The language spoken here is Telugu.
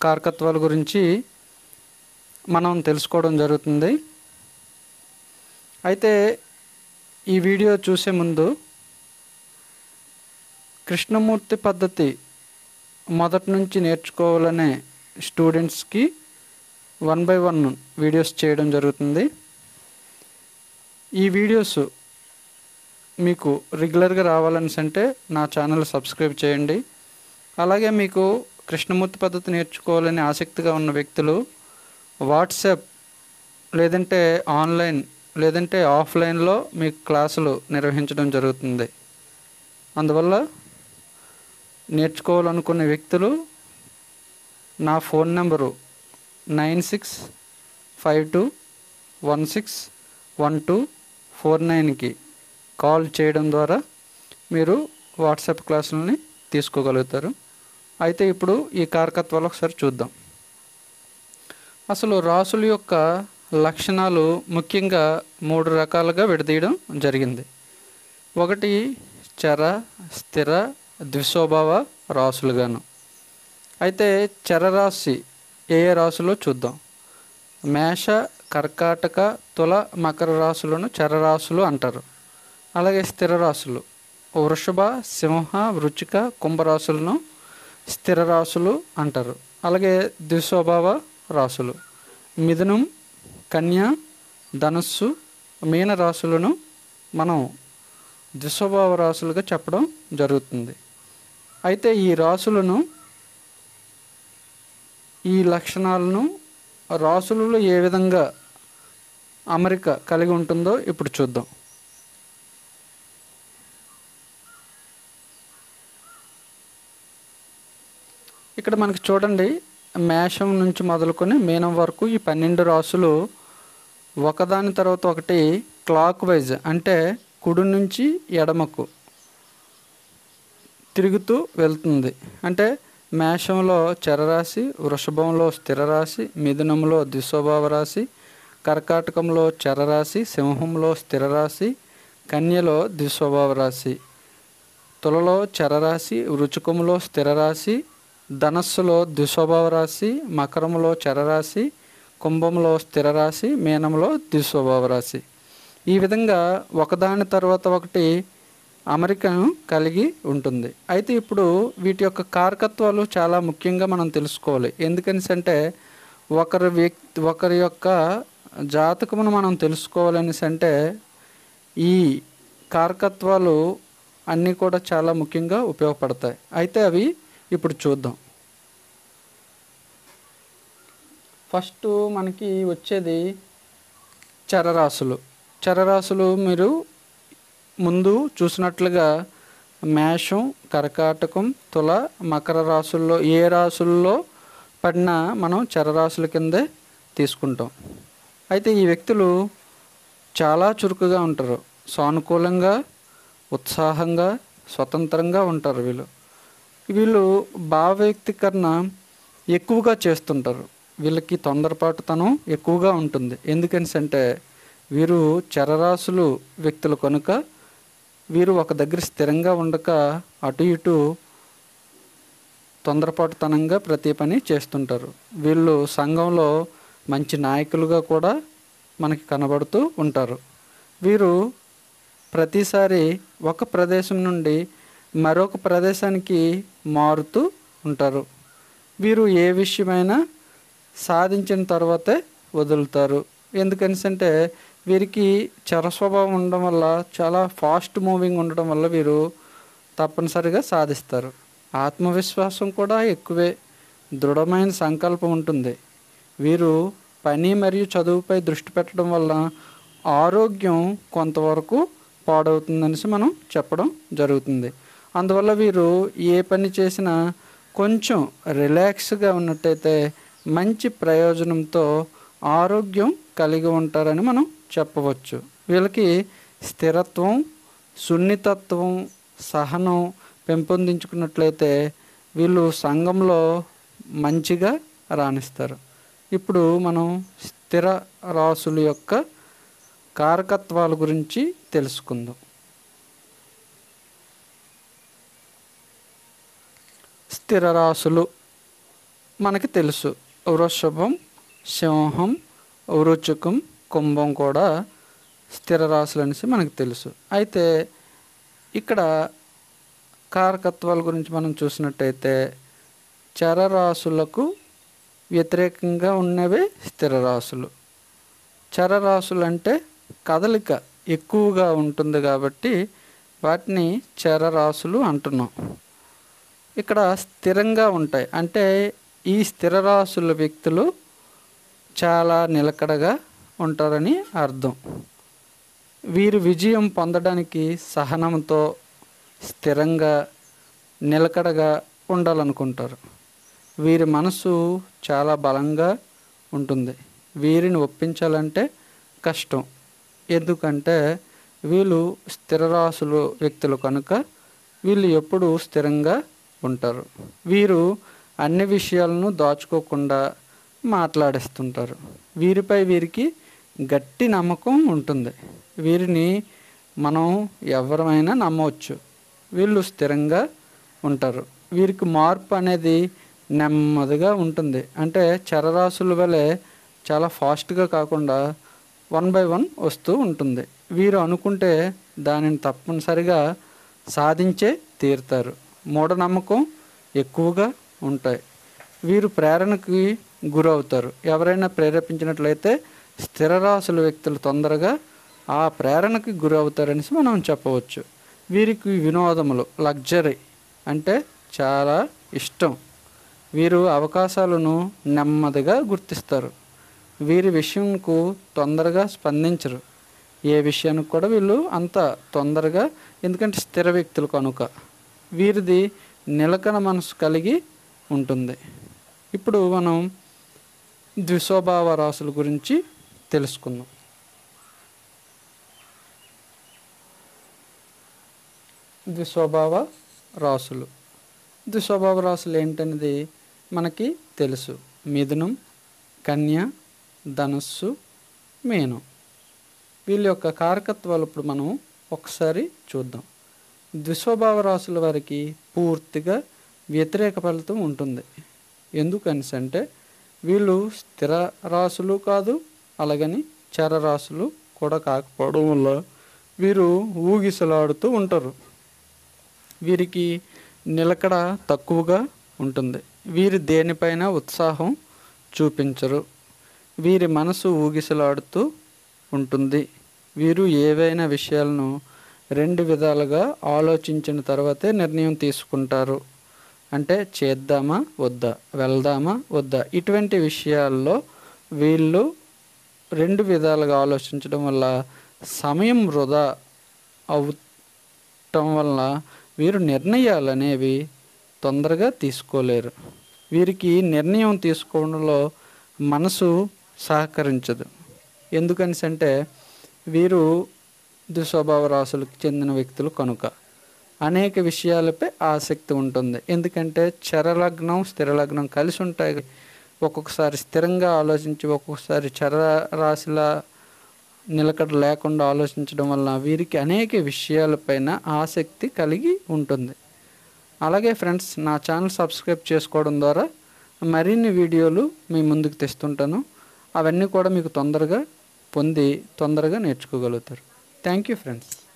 కారకత్వాల గురించి మనం తెలుసుకోవడం జరుగుతుంది అయితే ఈ వీడియో చూసే ముందు కృష్ణమూర్తి పద్ధతి మొదటి నుంచి నేర్చుకోవాలనే స్టూడెంట్స్కి వన్ బై వన్ వీడియోస్ చేయడం జరుగుతుంది ఈ వీడియోస్ మీకు రెగ్యులర్గా రావాలని అంటే నా ఛానల్ సబ్స్క్రైబ్ చేయండి అలాగే మీకు కృష్ణమూర్తి పద్ధతి నేర్చుకోవాలని ఆసక్తిగా ఉన్న వ్యక్తులు వాట్సాప్ లేదంటే ఆన్లైన్ లేదంటే ఆఫ్లైన్లో మీకు క్లాసులు నిర్వహించడం జరుగుతుంది అందువల్ల నేర్చుకోవాలనుకునే వ్యక్తులు నా phone number nine six five two one six one two four నైన్కి కాల్ చేయడం ద్వారా మీరు వాట్సాప్ క్లాసులని తీసుకోగలుగుతారు అయితే ఇప్పుడు ఈ కారకత్వాలు ఒకసారి చూద్దాం అసలు రాసుల యొక్క లక్షణాలు ముఖ్యంగా మూడు రకాలుగా విడదీయడం జరిగింది ఒకటి చర స్థిర ద్విస్వభావ రాసులుగాను అయితే చరరాశి ఏ ఏ రాశులో చూద్దాం మేష కర్కాటక తుల మకర రాశులను చరరాశులు అంటారు అలాగే స్థిర రాశులు వృషభ సింహ వృచ్చిక కుంభరాశులను స్థిర రాశులు అంటారు అలాగే ద్విస్వభావ రాశులు మిథునం కన్య ధనస్సు మీన రాశులను మనం ద్విస్వభావ రాశులుగా చెప్పడం జరుగుతుంది అయితే ఈ రాశులను ఈ లక్షణాలను రాసులలో ఏ విధంగా అమరిక కలిగి ఉంటుందో ఇప్పుడు చూద్దాం ఇక్కడ మనకి చూడండి మేషం నుంచి మొదలుకొని మీనం వరకు ఈ పన్నెండు రాసులు ఒకదాని తర్వాత ఒకటి క్లాక్ వైజ్ అంటే కుడి నుంచి ఎడమకు తిరుగుతూ వెళ్తుంది అంటే మేషంలో చరరాశి వృషభంలో స్థిర రాశి మిథునంలో ద్విస్వభావ రాశి కర్కాటకంలో చరరాశి సింహంలో స్థిర రాశి కన్యలో ద్విస్వభావ రాశి తులలో చరరాశి వృచుకంలో స్థిర రాశి ధనస్సులో ద్విస్వభావ రాశి మకరంలో చరరాశి కుంభంలో స్థిర రాశి మీనంలో ద్విస్వభావ రాశి ఈ విధంగా ఒకదాని తర్వాత ఒకటి అమరికను కలిగి ఉంటుంది అయితే ఇప్పుడు వీటి యొక్క కారకత్వాలు చాలా ముఖ్యంగా మనం తెలుసుకోవాలి ఎందుకని అంటే ఒకరి వ్యక్తి ఒకరి యొక్క జాతకమును మనం తెలుసుకోవాలని అంటే ఈ కారకత్వాలు అన్నీ కూడా చాలా ముఖ్యంగా ఉపయోగపడతాయి అయితే అవి ఇప్పుడు చూద్దాం ఫస్ట్ మనకి వచ్చేది చరరాశులు చరరాశులు మీరు ముందు చూసినట్లుగా మేషం కర్కాటకం తుల మకర రాశుల్లో ఏ రాశుల్లో పడినా మనం చరరాశుల కిందే తీసుకుంటాం అయితే ఈ వ్యక్తులు చాలా చురుకుగా ఉంటారు సానుకూలంగా ఉత్సాహంగా స్వతంత్రంగా ఉంటారు వీళ్ళు వీళ్ళు భావ వ్యక్తీకరణ ఎక్కువగా చేస్తుంటారు వీళ్ళకి తొందరపాటుతనం ఎక్కువగా ఉంటుంది ఎందుకని అంటే వీరు చరరాశులు వ్యక్తులు కనుక వీరు ఒక దగ్గర స్థిరంగా ఉండక అటు ఇటు తొందరపాటుతనంగా ప్రతి పని చేస్తుంటారు వీళ్ళు సంఘంలో మంచి నాయకులుగా కూడా మనకి కనబడుతూ ఉంటారు వీరు ప్రతిసారి ఒక ప్రదేశం నుండి మరొక ప్రదేశానికి మారుతూ ఉంటారు వీరు ఏ విషయమైనా సాధించిన తర్వాతే వదులుతారు ఎందుకని అంటే వీరికి చర స్వభావం ఉండడం వల్ల చాలా ఫాస్ట్ మూవింగ్ ఉండడం వల్ల వీరు తప్పనిసరిగా సాధిస్తారు ఆత్మవిశ్వాసం కూడా ఎక్కువే దృఢమైన సంకల్పం ఉంటుంది వీరు పని మరియు చదువుపై దృష్టి పెట్టడం వల్ల ఆరోగ్యం కొంతవరకు పాడవుతుందనేసి మనం చెప్పడం జరుగుతుంది అందువల్ల వీరు ఏ పని చేసినా కొంచెం రిలాక్స్గా ఉన్నట్టయితే మంచి ప్రయోజనంతో ఆరోగ్యం కలిగి ఉంటారని మనం చెప్పవచ్చు వీళ్ళకి స్థిరత్వం సున్నితత్వం సహనం పెంపొందించుకున్నట్లయితే వీళ్ళు సంఘంలో మంచిగా రాణిస్తారు ఇప్పుడు మనం స్థిర రాసుల యొక్క కారకత్వాల గురించి తెలుసుకుందాం స్థిర రాసులు మనకి తెలుసు వృషభం సింహం వృచుకం కుంభం కూడా స్థిర రాశులు అనేసి మనకు తెలుసు అయితే ఇక్కడ కారకత్వాల గురించి మనం చూసినట్టయితే చరరాశులకు వ్యతిరేకంగా ఉన్నవే స్థిర రాశులు చరరాశులు అంటే కదలిక ఎక్కువగా ఉంటుంది కాబట్టి వాటిని చరరాశులు అంటున్నాం ఇక్కడ స్థిరంగా ఉంటాయి అంటే ఈ స్థిర రాశుల వ్యక్తులు చాలా నిలకడగా ఉంటారని అర్థం వీరు విజయం పొందడానికి సహనంతో స్థిరంగా నిలకడగా ఉండాలనుకుంటారు వీరి మనసు చాలా బలంగా ఉంటుంది వీరిని ఒప్పించాలంటే కష్టం ఎందుకంటే వీళ్ళు స్థిరరాశులు వ్యక్తులు కనుక వీళ్ళు ఎప్పుడూ స్థిరంగా ఉంటారు వీరు అన్ని విషయాలను దాచుకోకుండా మాట్లాడేస్తుంటారు వీరిపై వీరికి గట్టి నమ్మకం ఉంటుంది వీరిని మనం ఎవరమైనా నమ్మవచ్చు వీళ్ళు స్థిరంగా ఉంటారు వీరికి మార్పు అనేది నెమ్మదిగా ఉంటుంది అంటే చరరాశుల వలె చాలా ఫాస్ట్గా కాకుండా వన్ బై వన్ వస్తూ ఉంటుంది వీరు అనుకుంటే దానిని తప్పనిసరిగా సాధించే తీరుతారు మూఢనమ్మకం ఎక్కువగా ఉంటాయి వీరు ప్రేరణకి గురవుతారు ఎవరైనా ప్రేరేపించినట్లయితే స్థిరరాశుల వ్యక్తులు తొందరగా ఆ ప్రేరణకి గురవుతారనేసి మనం చెప్పవచ్చు వీరికి వినోదములు లగ్జరీ అంటే చాలా ఇష్టం వీరు అవకాశాలను నెమ్మదిగా గుర్తిస్తారు వీరి విషయంకు తొందరగా స్పందించరు ఏ విషయానికి కూడా వీళ్ళు అంత తొందరగా ఎందుకంటే స్థిర వ్యక్తులు కనుక వీరిది నిలకడ మనసు కలిగి ఉంటుంది ఇప్పుడు మనం ద్విస్వభావ రాశుల గురించి తెలుసుకుందాం ద్విస్వభావ రాశులు ద్విస్వభావ రాశులు ఏంటనేది మనకి తెలుసు మిథునం కన్య ధనస్సు మీనం వీళ్ళ యొక్క కారకత్వాలు ఇప్పుడు మనం ఒకసారి చూద్దాం ద్విస్వభావ రాశుల వారికి పూర్తిగా వ్యతిరేక ఫలితం ఉంటుంది ఎందుకనిసి అంటే వీళ్ళు స్థిర రాశులు కాదు అలాగని చర రాశులు కూడా కాకపోవడం వల్ల వీరు ఊగిసలాడుతూ ఉంటారు వీరికి నిలకడ తక్కువగా ఉంటుంది వీరు దేనిపైన ఉత్సాహం చూపించరు వీరి మనసు ఊగిసలాడుతూ ఉంటుంది వీరు ఏవైనా విషయాలను రెండు విధాలుగా ఆలోచించిన తర్వాతే నిర్ణయం తీసుకుంటారు అంటే చేద్దామా వద్దా వెళ్దామా వద్దా ఇటువంటి విషయాల్లో వీళ్ళు రెండు విధాలుగా ఆలోచించడం వల్ల సమయం వృధా అవటం వల్ల వీరు నిర్ణయాలు అనేవి తొందరగా తీసుకోలేరు వీరికి నిర్ణయం తీసుకోవడంలో మనసు సహకరించదు ఎందుకని అంటే వీరు దుస్వభావ రాశులకు చెందిన వ్యక్తులు కనుక అనేక విషయాలపై ఆసక్తి ఉంటుంది ఎందుకంటే చరలగ్నం స్థిరలగ్నం కలిసి ఉంటాయి ఒక్కొక్కసారి స్థిరంగా ఆలోచించి ఒక్కొక్కసారి చర రాశిల నిలకడ లేకుండా ఆలోచించడం వలన వీరికి అనేక విషయాలపైన ఆసక్తి కలిగి ఉంటుంది అలాగే ఫ్రెండ్స్ నా ఛానల్ సబ్స్క్రైబ్ చేసుకోవడం ద్వారా మరిన్ని వీడియోలు మీ ముందుకు తెస్తుంటాను అవన్నీ కూడా మీకు తొందరగా పొంది తొందరగా నేర్చుకోగలుగుతారు థ్యాంక్ యూ ఫ్రెండ్స్